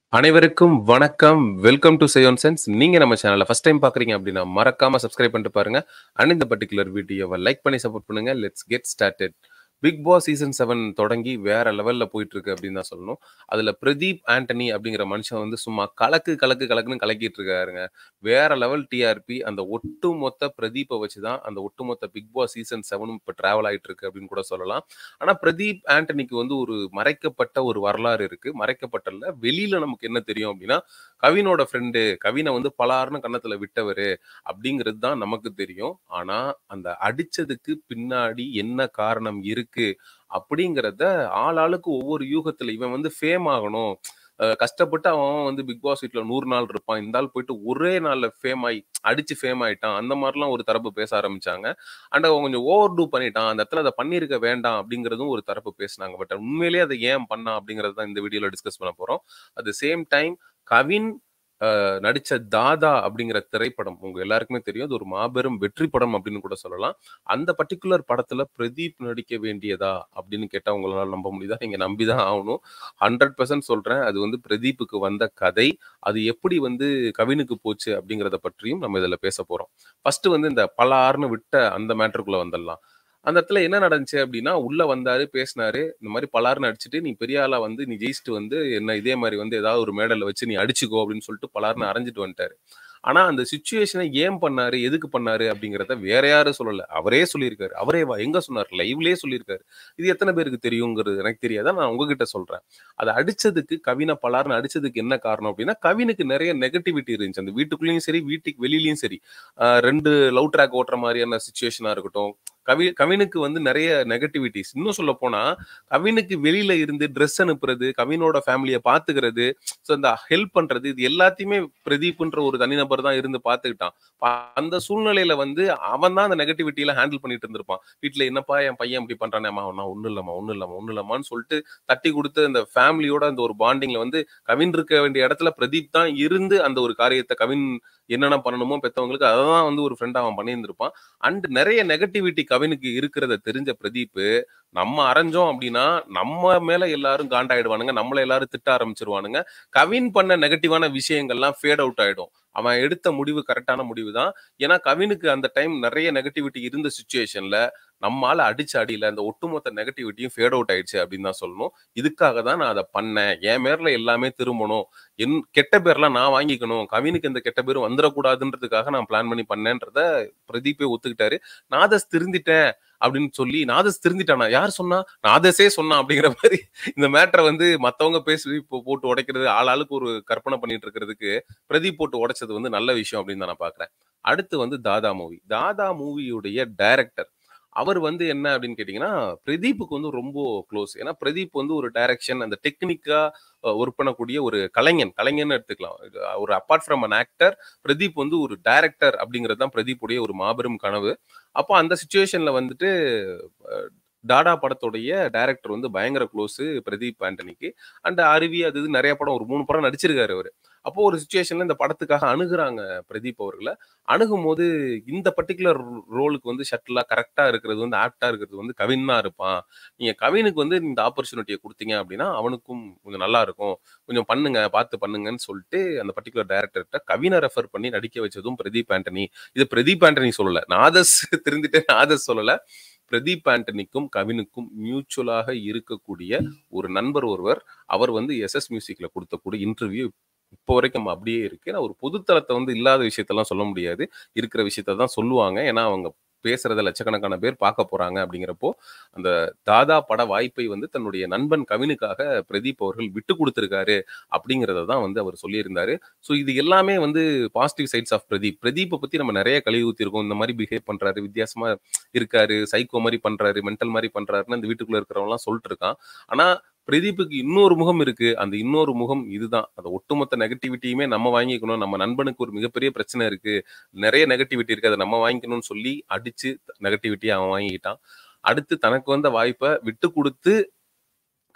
அனைவருக்கும் வணக்கம். Welcome to Seyon sense. நீங்க நம்ம சேனல ஃபர்ஸ்ட் டைம் பார்க்குறீங்க அப்படின்னா, மறக்காம சப்ஸ்கிரைப் பண்ணிட்டு பாருங்க. அண்ட் இந்த பர்ட்டிகுலர் வீடியோவ லைக் பண்ணி சப்போர்ட் பண்ணுங்க. Let's get started. Bigg Boss season 7 தொடங்கி வேற லெவல்ல போயிட்டுருக்கு அப்படின்னு தான் சொல்லணும். அதுல பிரதீப் ஆண்டனி அப்படிங்கிற மனுஷன் வந்து சும்மா கலக்கு, கலக்கு, கலக்குன்னு கலக்கிட்டு இருக்காருங்க. வேற லெவல் டிஆர்பி. அந்த ஒட்டுமொத்த பிரதீப்ப வச்சு தான் அந்த ஒட்டுமொத்த பிக் பாஸ் சீசன் 7ம் இப்ப டிராவல் ஆயிட்டு இருக்கு அப்படின்னு கூட சொல்லலாம். ஆனா பிரதீப் ஆண்டனிக்கு வந்து ஒரு மறைக்கப்பட்ட ஒரு வரலாறு இருக்கு. மறைக்கப்பட்டல்ல, வெளியில நமக்கு என்ன தெரியும் அப்படின்னா, கவினோட ஃப்ரெண்டு, கவின வந்து பலார்ன்னு கன்னத்துல விட்டவரு அப்படிங்கிறது தான் நமக்கு தெரியும். ஆனா, அந்த அடிச்சதுக்கு பின்னாடி என்ன காரணம் இருக்கு அப்படிங்கிறத ஆளாளுக்கு ஒவ்வொரு யூகத்துல இவன் வந்து ஃபேம் ஆகணும். அ கஷ்டப்பட்டு அவன் அவன் வந்து பிக் பாஸ் வீட்ல 100 நாள் இருப்பான். இந்த ஆள் போயிட்டு ஒரே நாள்ல ஃபேம் ஆயி அடிச்சு ஃபேம் ஆயிட்டான். அந்த மாரிலாம் ஒரு தரப்பு பேச ஆரம்பிச்சாங்க. அண்ட் அவன் கொஞ்சம் ஓவர் டூ பண்ணிட்டான். அந்த இடத்துல அத பண்ணியிருக்க வேண்டாம் அப்படிங்கிறதும் ஒரு தரப்பு பேசுனாங்க. பட் உண்மையிலேயே அத ஏன் பண்ணான் அப்படிங்கிறது தான் இந்த வீடியோல டிஸ்கஸ் பண்ண போறோம். At the same time Kavin அ நடிச்ச தாதா அப்படிங்கிற திரைப்படம் உங்க எல்லாருக்குமே தெரியும். அது ஒரு மாபெரும் வெற்றி படம் அப்படின்னு கூட சொல்லலாம். அந்த பர்ட்டிகுலர் படத்துல பிரதீப் நடிக்க வேண்டியதா அப்படின்னு கேட்டா உங்களால நம்ப முடியுதா? நீங்க நம்பி தான் ஆவணும். 100% சொல்றேன். அது வந்து பிரதீப்புக்கு வந்த கதை. அது எப்படி வந்து கவினுக்கு போச்சு அப்படிங்கிறத பற்றியும் நம்ம இதுல பேச போறோம். ஃபர்ஸ்ட் வந்து இந்த பலார்ன்னு விட்ட அந்த மேட்டருக்குள்ள வந்துடலாம். அந்த இடத்துல என்ன நடந்துச்சு அப்படின்னா, உள்ள வந்தாரு, பேசினாரு. இந்த மாரி பலார்ன்னு அடிச்சுட்டு, "நீ பெரிய ஆளா வந்து நீ ஜெயிச்சுட்டு வந்து என்ன இதே மாரி வந்து ஏதாவது ஒரு மேடையில வச்சு நீ அடிச்சுக்கோ" அப்படின்னு சொல்லிட்டு பலார்ன்னு அரைஞ்சுட்டு வந்துட்டாரு. ஆனா அந்த சிச்சுவேஷன ஏன் பண்ணாரு? எதுக்கு பண்ணாரு? அப்படிங்கிறத வேற யாரும் சொல்லல. அவரே சொல்லியிருக்காரு. அவரேவா? எங்க சொன்னாரு? லைவ்லயே சொல்லியிருக்காரு. இது எத்தன பேருக்கு தெரியுங்கிறது எனக்கு தெரியாது. நான் உங்ககிட்ட சொல்றேன். அத அடிச்சதுக்கு கவின பலார்ன்னு அடிச்சதுக்கு என்ன காரணம் அப்படின்னா, கவினுக்கு நெறைய நெகட்டிவிட்டி இருந்துச்சு. அந்த வீட்டுக்குள்ளேயும் சரி, வீட்டுக்கு வெளியிலயும் சரி. அ 2 லவ் ட்ராக் ஓட்டுற மாரியான சிச்சுவேஷனா இருக்கட்டும். கவி கவினுக்கு வந்து நெறைய நெகட்டிவிட்டீஸ். இன்னும் சொல்லப்போனா, கவினுக்கு வெளியில இருந்து ட்ரெஸ் அனுப்புறது, கவினோட ஃபேமிலிய பாத்துக்கிறது, ஸோ இந்த ஹெல்ப் பண்றது, இது எல்லாத்தையுமே பிரதீப்ன்ற ஒரு தனிநபர் தான் இருந்து பாத்துக்கிட்டான். அந்த சூழ்நிலையில வந்து அவன் தான் அந்த நெகட்டிவிட்டிலாம் ஹேண்டில் பண்ணிட்டு இருந்திருப்பான். வீட்ல "என்னப்பா என் பையன் இப்படி பண்றானே" "அம்மா நான் ஒண்ணும் இல்லம்மா, ஒண்ணும் இல்லம்மா, ஒண்ணும் இல்லம்மான்னு" சொல்லிட்டு தட்டி குடுத்து அந்த ஃபேமிலியோட அந்த ஒரு பாண்டிங்ல வந்து கவின் இருக்க வேண்டிய இடத்துல பிரதீப் தான் இருந்து அந்த ஒரு காரியத்த கவின் என்னென்ன பண்ணணுமோ பெத்தவங்களுக்கு அத தான் வந்து ஒரு ஃப்ரெண்டா அவன் பண்ணியிருந்திருப்பான். அண்ட் நெறைய நெகட்டிவிட்டி கவினுக்கு இருக்கிறத தெரிஞ்ச பிரதீப்பு, நம்ம அரைஞ்சோம் அப்படின்னா, நம்ம மேல எல்லாரும் காண்டாயிடுவானுங்க. நம்மள எல்லாரும் திட்ட ஆரம்பிச்சுருவானுங்க. கவின் பண்ண நெகட்டிவான விஷயங்கள்லாம் ஃபேட் அவுட் ஆயிடும். அவன் எடுத்த முடிவு கரெக்ட்டான முடிவு தான். ஏன்னா கவினுக்கு அந்த டைம் நெறைய நெகட்டிவிட்டி இருந்த சிச்சுவேஷன்ல, நம்ம ஆள அடிச்ச அடியில அந்த ஒட்டுமொத்த நெகட்டிவிட்டியும் ஃபேட் அவுட் ஆயிடுச்சு அப்படின்னு தான் சொல்லணும். இதுக்காக தான் நான் அத பண்ணேன். என் பேர்ல எல்லாமே திரும்பணும். என் கெட்ட பேர்லாம் நான் வாங்கிக்கணும். கவினுக்கு எந்த கெட்ட பேரும் வந்துரக்கூடாதுன்றதுக்காக நான் பிளான் பண்ணி பண்ணேன்றத பிரதீப்பே ஒத்துக்கிட்டாரு. நாதஸ் திருந்திட்டேன் அப்படின்னு சொல்லி நாதஸ் திருந்திட்டானா? யார் சொன்னா? நாதஸே சொன்னான் அப்படிங்கிற மாரி இந்த மேட்டர வந்து மத்தவங்க பேசி போ போட்டு உடைக்கிறது, ஆளாளுக்கு ஒரு கற்பனை பண்ணிட்டு இருக்கிறதுக்கு, பிரதீப் போட்டு உடைச்சது வந்து நல்ல விஷயம் அப்படின்னு தான் நான் பார்க்குறேன். அடுத்து வந்து தாதா மூவி. தாதா மூவியுடைய டைரக்டர். அவர் வந்து என்ன அப்படின்னு கேட்டீங்கன்னா, பிரதீப்புக்கு வந்து ரொம்ப குளோஸ். ஏன்னா பிரதீப் வந்து ஒரு டைரக்ஷன் அந்த டெக்னிக்கா அ ஒர்க் பண்ணக்கூடிய ஒரு கலைஞன். கலைஞன்னு எடுத்துக்கலாம். ஒரு apart from an actor, Pradeep வந்து ஒரு டைரக்டர் அப்படிங்கிறது தான் பிரதீப்புடைய ஒரு மாபெரும் கனவு. அப்போ அந்த சிச்சுவேஷன்ல வந்துட்டு அ டாடா படத்துடைய டைரக்டர் வந்து பயங்கர குளோஸு பிரதீப் ஆண்டனிக்கு. அண்ட் அருவி அது இது நெறைய படம் ஒரு 3 படம் நடிச்சிருக்காரு அவரு. அப்போ ஒரு சிச்சுவேஷன்ல இந்த படத்துக்காக அணுகுறாங்க பிரதீப் அவர்கள. அணுகும்போது இந்த பர்ட்டிகுலர் ரோலுக்கு வந்து ஷட்டிலா கரெக்ட்டா இருக்கிறது வந்து ஆப்ட்டா இருக்கிறது வந்து கவின் தான் இருப்பான். நீங்க கவினுக்கு வந்து இந்த ஆப்பர்ச்சுனிட்டிய குடுத்தீங்க அப்படின்னா, அவனுக்கும் கொஞ்சம் நல்லா இருக்கும். கொஞ்சம் பண்ணுங்க, பார்த்து பண்ணுங்கன்னு சொல்லிட்டு அந்த பர்ட்டிகுலர் டைரக்டர்ட்ட கவின ரெஃபர் பண்ணி நடிக்க வச்சதும் பிரதீப் ஆண்டனி. இது பிரதீப் ஆண்டனி சொல்லல. நாதஸ் திருந்திட்டேன் நாதஸ் சொல்லல. பிரதீப் ஆண்டனிக்கும், கவினுக்கும் மியூச்சுவலாக இருக்கக்கூடிய ஒரு நண்பர் ஒருவர். அவர் வந்து எஸ்.எஸ் மியூசிக்ல குடுத்தக்கூடிய இன்டர்வியூ இப்போ வரைக்கும் அப்படியே இருக்கு. நான் ஒரு பொதுத்தளத்த வந்து இல்லாத விஷயத்தெல்லாம் சொல்ல முடியாது. இருக்கிற விஷயத்த தான் சொல்லுவாங்க. ஏன்னா அவங்க பேசுறத லட்சக்கணக்கான பேர் பார்க்க போறாங்க அப்படிங்கிறப்போ, அந்த தாதா பட வாய்ப்பை வந்து தன்னுடைய நண்பன் கவினுக்காக பிரதீப் அவர்கள் விட்டு குடுத்திருக்காரு அப்படிங்கிறத தான் வந்து அவர் சொல்லியிருந்தாரு. ஸோ இது எல்லாமே வந்து பாசிட்டிவ் சைட்ஸ் ஆஃப் பிரதீப். பிரதீப்ப பத்தி நம்ம நெறைய கழுவி ஊத்தியிருக்கோம். இந்த மாரி பிஹேவ் பண்றாரு, வித்தியாசமா இருக்காரு, சைக்கோ மாரி பண்றாரு, மென்டல் மாரி பண்றாருன்னு அந்த வீட்டுக்குள்ள இருக்கிறவன்லாம் சொல்லிட்டு இருக்கான். ஆனா பிரதீப்புக்கு இன்னொரு முகம் இருக்கு. அந்த இன்னொரு முகம் இதுதான். அந்த ஒட்டுமொத்த நெகட்டிவிட்டியுமே நம்ம வாங்கிக்கணும். நம்ம நண்பனுக்கு ஒரு மிகப்பெரிய பிரச்சனை இருக்கு. நெறைய நெகட்டிவிட்டி இருக்கு. அத நம்ம வாங்கிக்கணும்னு சொல்லி அடிச்சு நெகட்டிவிட்டிய அவன் வாங்கிக்கிட்டான். அடுத்து தனக்கு வந்த வாய்ப்ப விட்டு குடுத்து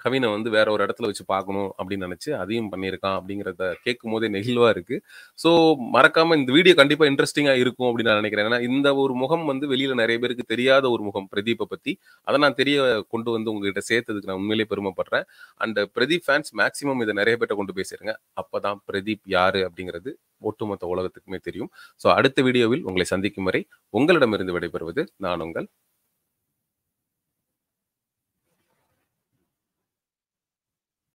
கவினை வந்து வேற ஒரு இடத்துல வச்சு பார்க்கணும் அப்படின்னு நினைச்சு அதையும் பண்ணியிருக்கான் அப்படிங்கிறத கேட்கும் போதே நெகிழ்வா இருக்கு ஸோ மறக்காம இந்த வீடியோ கண்டிப்பா இன்ட்ரெஸ்டிங்கா இருக்கும் அப்படின்னு நான் நினைக்கிறேன் ஏன்னா இந்த ஒரு முகம் வந்து வெளியில நிறைய பேருக்கு தெரியாத ஒரு முகம் பிரதீப்பை பத்தி அதை நான் தெரிய கொண்டு வந்து உங்ககிட்ட சேர்த்ததுக்கு நான் உண்மையிலேயே பெருமைப்படுறேன் அண்ட் பிரதீப் ஃபேன்ஸ் மேக்ஸிமம் இதை நிறைய பேர்ட்ட கொண்டு பேசிருங்க அப்பதான் பிரதீப் யாரு அப்படிங்கிறது ஒட்டுமொத்த உலகத்துக்குமே தெரியும் ஸோ அடுத்த வீடியோவில் உங்களை சந்திக்கும் வரை உங்களிடமிருந்து விடைபெறுவது நான் உங்கள்